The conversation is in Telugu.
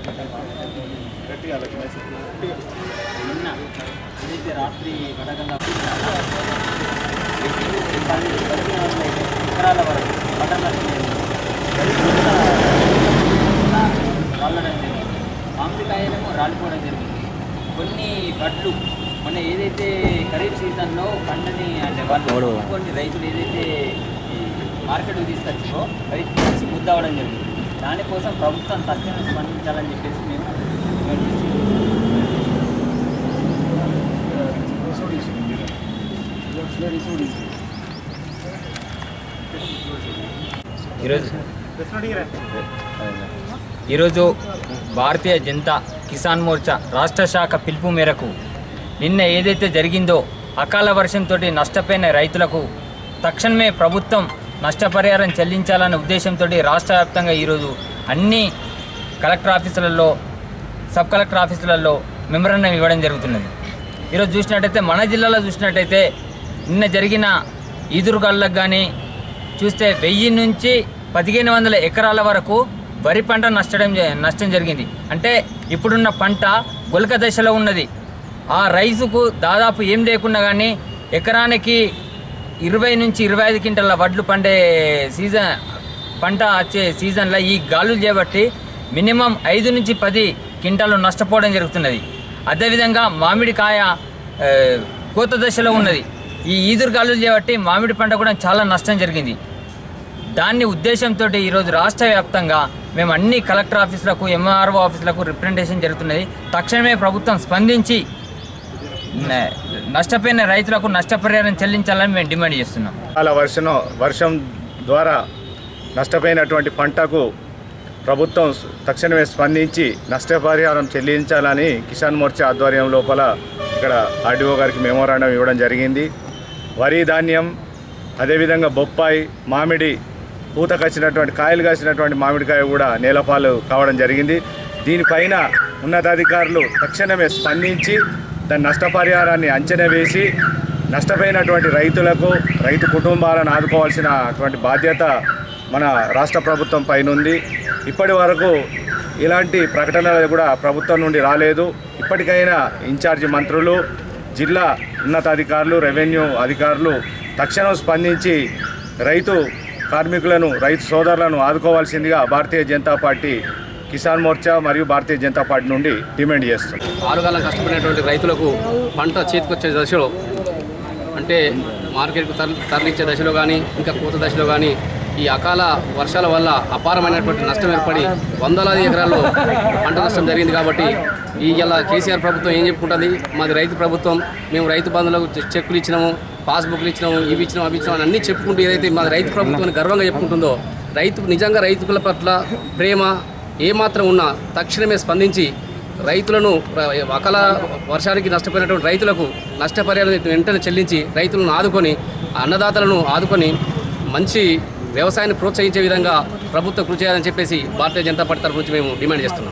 నిన్న ఏదైతే రాత్రి వడగంగా ఎకరాల వరకు పంట నష్టం రాళ్ళడం జరిగింది మామిడికాయలేమో రాలిపోవడం జరిగింది కొన్ని వడ్లు మొన్న ఏదైతే ఖరీఫ్ సీజన్లో పంటని అంటే వాళ్ళు కొన్ని రైతులు ఏదైతే ఈ మార్కెట్కి తీసుకొచ్చారో అవి తీసి ముద్ద అవ్వడం జరిగింది దానికోసం ప్రభుత్వం తక్షణం స్పందించాలని చెప్పేసి మేము డిమాండ్ చేస్తున్నాం. ఈరోజు ఈరోజు భారతీయ జనతా కిసాన్ మోర్చా రాష్ట్ర శాఖ పిలుపు మేరకు నిన్న ఏదైతే జరిగిందో అకాల వర్షంతో నష్టపోయిన రైతులకు తక్షణమే ప్రభుత్వం నష్టపరిహారం చెల్లించాలనే ఉద్దేశంతో రాష్ట్ర వ్యాప్తంగా ఈరోజు అన్ని కలెక్టర్ ఆఫీసులలో సబ్ కలెక్టర్ ఆఫీసులలో మెమరాండం ఇవ్వడం జరుగుతున్నది ఈరోజు చూసినట్టయితే మన జిల్లాలో చూసినట్టయితే నిన్న జరిగిన ఈదురుగాళ్ళకు కానీ చూస్తే వెయ్యి నుంచి పదిహేను వందల ఎకరాల వరకు వరి పంట నష్టడం జ- నష్టం జరిగింది అంటే ఇప్పుడున్న పంట గులక దశలో ఉన్నది ఆ రైతుకు దాదాపు ఏం లేకుండా కానీ ఎకరానికి ఇరవై నుంచి ఇరవై ఐదు క్వింటల వడ్లు పండే సీజన్ పంట వచ్చే సీజన్లో ఈ గాలులు చేపట్టి మినిమం ఐదు నుంచి పది క్వింటాలు నష్టపోవడం జరుగుతున్నది అదేవిధంగా మామిడికాయ ఆ, కోత దశలో ఉన్నది ఈ ఈదురు గాలులు చేపట్టి మామిడి పంట కూడా చాలా నష్టం జరిగింది దాన్ని ఉద్దేశంతో ఈరోజు రాష్ట్ర వ్యాప్తంగా మేము అన్ని కలెక్టర్ ఆఫీసులకు ఎంఆర్ఓ ఆఫీసులకు రిప్రజెంటేషన్ జరుగుతున్నది తక్షణమే ప్రభుత్వం స్పందించి న- నష్టపోయిన రైతులకు నష్టపరిహారం చెల్లించాలని మేము డిమాండ్ చేస్తున్నాం అలా వర్షం వర్షం ద్వారా నష్టపోయినటువంటి పంటకు ప్రభుత్వం తక్షణమే స్పందించి నష్టపరిహారం చెల్లించాలని కిసాన్ మోర్చా ఆధ్వర్యం లోపల ఇక్కడ ఆర్డీఓ గారికి మెమోరాండం ఇవ్వడం జరిగింది వరి ధాన్యం అదేవిధంగా బొప్పాయి మామిడి పూత కాసినటువంటి కాయలు కాసినటువంటి మామిడికాయ కూడా నేలపాలు కావడం జరిగింది దీనిపైన ఉన్నతాధికారులు తక్షణమే స్పందించి దాని నష్టపరిహారాన్ని అంచనా వేసి నష్టపోయినటువంటి రైతులకు రైతు కుటుంబాలను ఆదుకోవాల్సినటువంటి బాధ్యత మన రాష్ట్ర ప్రభుత్వం పైన ఉంది ఇప్పటి వరకు ఇలాంటి ప్రకటనలు కూడా ప్రభుత్వం నుండి రాలేదు ఇప్పటికైనా ఇన్ఛార్జి మంత్రులు జిల్లా ఉన్నతాధికారులు రెవెన్యూ అధికారులు తక్షణం స్పందించి రైతు కార్మికులను రైతు సోదరులను ఆదుకోవాల్సిందిగా భారతీయ జనతా పార్టీ కిసాన్ మోర్చా మరియు భారతీయ జనతా పార్టీ నుండి డిమాండ్ చేస్తుంది ఆరుగాలం కష్టపడినటువంటి రైతులకు పంట చేతికొచ్చే దశలో అంటే మార్కెట్కు తరలి తరలించే దశలో కానీ ఇంకా కోత దశలో కానీ ఈ అకాల వర్షాల వల్ల అపారమైనటువంటి నష్టం ఏర్పడి వందలాది ఎకరాల్లో పంట నష్టం జరిగింది కాబట్టి ఈ ఇలా కేసీఆర్ ప్రభుత్వం ఏం చెప్పుకుంటుంది మాది రైతు ప్రభుత్వం మేము రైతు బంధువులకు చె- చెక్కులు ఇచ్చినాము పాస్బుక్లు ఇచ్చినాము ఇవి ఇచ్చినాము అవి ఇచ్చినాము అని అన్నీ చెప్పుకుంటూ ఏదైతే మాది రైతు ప్రభుత్వం అని గర్వంగా చెప్పుకుంటుందో రైతు నిజంగా రైతుల పట్ల ప్రేమ ఏమాత్రం ఉన్నా తక్షణమే స్పందించి రైతులను ర- అకాల వర్షానికి నష్టపోయినటువంటి రైతులకు నష్టపరిహారం వెంటనే చెల్లించి రైతులను ఆదుకొని అన్నదాతలను ఆదుకొని మంచి వ్యవసాయాన్ని ప్రోత్సహించే విధంగా ప్రభుత్వం కృషి చేయాలని చెప్పేసి భారతీయ జనతా పార్టీ తరఫు నుంచి మేము డిమాండ్ చేస్తున్నాం